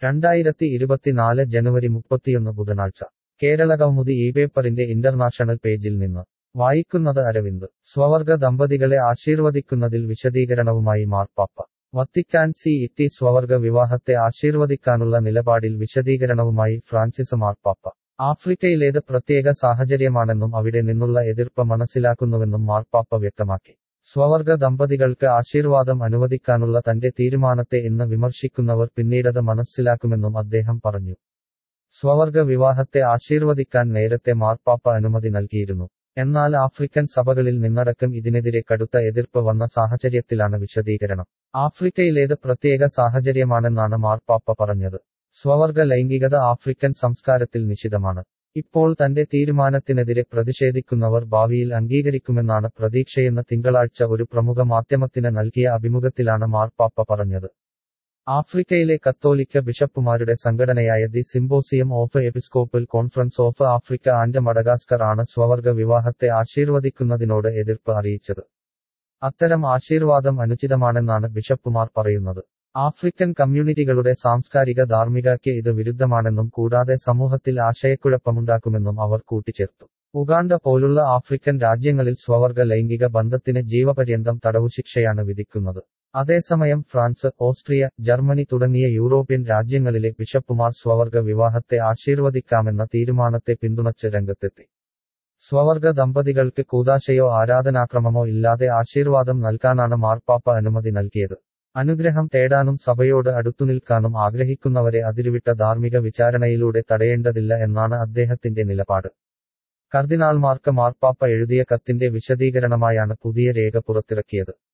രണ്ടായിരത്തി ഇരുപത്തിനാല് ജനുവരി മുപ്പത്തിയൊന്ന് ബുധനാഴ്ച കേരളകൗമുദി ഈ പേപ്പറിന്റെ ഇന്റർനാഷണൽ പേജിൽ നിന്ന് വായിക്കുന്നത് അരവിന്ദ് സ്വവർഗ ദമ്പതികളെ ആശീർവദിക്കുന്നതിൽ വിശദീകരണവുമായി മാർപ്പാപ്പ വത്തിക്കാൻ സി ഇറ്റി സ്വവർഗ വിവാഹത്തെ ആശീർവദിക്കാനുള്ള നിലപാടിൽ വിശദീകരണവുമായി ഫ്രാൻസിസ് മാർപ്പാപ്പ ആഫ്രിക്കയിലേത് പ്രത്യേക സാഹചര്യമാണെന്നും അവിടെ നിന്നുള്ള എതിർപ്പ് മനസ്സിലാക്കുന്നുവെന്നും മാർപ്പാപ്പ വ്യക്തമാക്കി സ്വവർഗ ദമ്പതികൾക്ക് ആശീർവാദം അനുവദിക്കാനുള്ള തന്റെ തീരുമാനത്തെ ഇന്ന് വിമർശിക്കുന്നവർ പിന്നീടത് മനസ്സിലാക്കുമെന്നും അദ്ദേഹം പറഞ്ഞു സ്വവർഗ വിവാഹത്തെ ആശീർവദിക്കാൻ നേരത്തെ മാർപ്പാപ്പ അനുമതി നൽകിയിരുന്നു എന്നാൽ ആഫ്രിക്കൻ സഭകളിൽ നിന്നടക്കം ഇതിനെതിരെ കടുത്ത എതിർപ്പ് വന്ന സാഹചര്യത്തിലാണ് വിശദീകരണം ആഫ്രിക്കയിലേത് പ്രത്യേക സാഹചര്യമാണെന്നാണ് മാർപ്പാപ്പ പറഞ്ഞത് സ്വവർഗ ലൈംഗികത ആഫ്രിക്കൻ സംസ്കാരത്തിൽ നിശിതമാണ് ഇപ്പോൾ തന്റെ തീരുമാനത്തിനെതിരെ പ്രതിഷേധിക്കുന്നവർ ഭാവിയിൽ അംഗീകരിക്കുമെന്നാണ് പ്രതീക്ഷയെന്ന് തിങ്കളാഴ്ച ഒരു പ്രമുഖ മാധ്യമത്തിന് നൽകിയ അഭിമുഖത്തിലാണ് മാർപ്പാപ്പ പറഞ്ഞത് ആഫ്രിക്കയിലെ കത്തോലിക്ക ബിഷപ്പുമാരുടെ സംഘടനയായ the Symposium of Episcopal Conference of Africa and Madagascar ആണ് സ്വവർഗ വിവാഹത്തെ ആശീർവദിക്കുന്നതിനോട് എതിർപ്പ് അറിയിച്ചത് അത്തരം ആശീർവാദം അനുചിതമാണെന്നാണ് ബിഷപ്പുമാർ പറയുന്നത് ആഫ്രിക്കൻ കമ്മ്യൂണിറ്റികളുടെ സാംസ്കാരിക ധാർമ്മികയ്ക്ക് ഇത് വിരുദ്ധമാണെന്നും കൂടാതെ സമൂഹത്തിൽ ആശയക്കുഴപ്പമുണ്ടാക്കുമെന്നും അവർ കൂട്ടിച്ചേർത്തു ഉഗാണ്ട പോലുള്ള ആഫ്രിക്കൻ രാജ്യങ്ങളിൽ സ്വവർഗ ലൈംഗിക ബന്ധത്തിന് ജീവപര്യന്തം തടവുശിക്ഷയാണ് വിധിക്കുന്നത് അതേസമയം ഫ്രാൻസ് ഓസ്ട്രിയ ജർമ്മനി തുടങ്ങിയ യൂറോപ്യൻ രാജ്യങ്ങളിലെ ബിഷപ്പുമാർ സ്വവർഗ വിവാഹത്തെ ആശീർവദിക്കാമെന്ന തീരുമാനത്തെ പിന്തുണച്ച് രംഗത്തെത്തി സ്വവർഗ ദമ്പതികൾക്ക് കൂതാശയോ ആരാധനാക്രമമോ ഇല്ലാതെ ആശീർവാദം നൽകാനാണ് മാർപ്പാപ്പ അനുമതി നൽകിയത് അനുഗ്രഹം തേടാനും സഭയോട് അടുത്തുനിൽക്കാനും ആഗ്രഹിക്കുന്നവരെ അതിരുവിട്ട ധാർമ്മിക വിചാരണയിലൂടെ തടയേണ്ടതില്ല എന്നാണ് അദ്ദേഹത്തിന്റെ നിലപാട് കർദിനാൾമാർക്ക് മാർപ്പാപ്പ എഴുതിയ കത്തിന്റെ വിശദീകരണമായാണ് പുതിയ രേഖ പുറത്തിറക്കിയത്